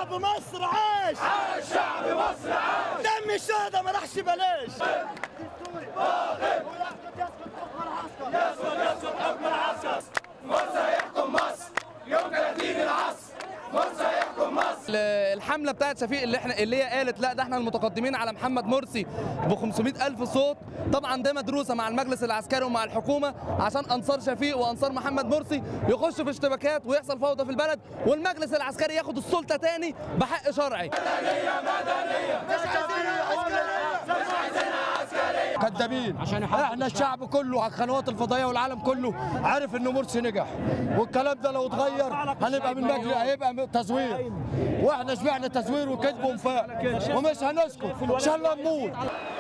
شعب مصر عاش عاش شعب مصر عاش دم الشهداء ما راحش بلاش يسقط يسقط حكم العسكر مرسى يحكم مصر يوم 30 العصر مرسى يحكم مصر الحمله بتاعت شفيق اللي احنا اللي هي قالت لا ده احنا المتقدمين على محمد مرسي ب 500 الف صوت طبعا ده مدروسه مع المجلس العسكري ومع الحكومه عشان انصار شفيق وانصار محمد مرسي يخشوا في اشتباكات ويحصل فوضى في البلد والمجلس العسكري ياخد السلطه تاني بحق شرعي كذابين احنا الشعب كله على القنوات الفضائيه والعالم كله عارف ان مرسي نجح والكلام ده لو اتغير هنبقى من مجلس هيبقى تزوير واحنا شبعنا تزوير وكذب وانفاق ومش هنسكت ان شاء الله نموت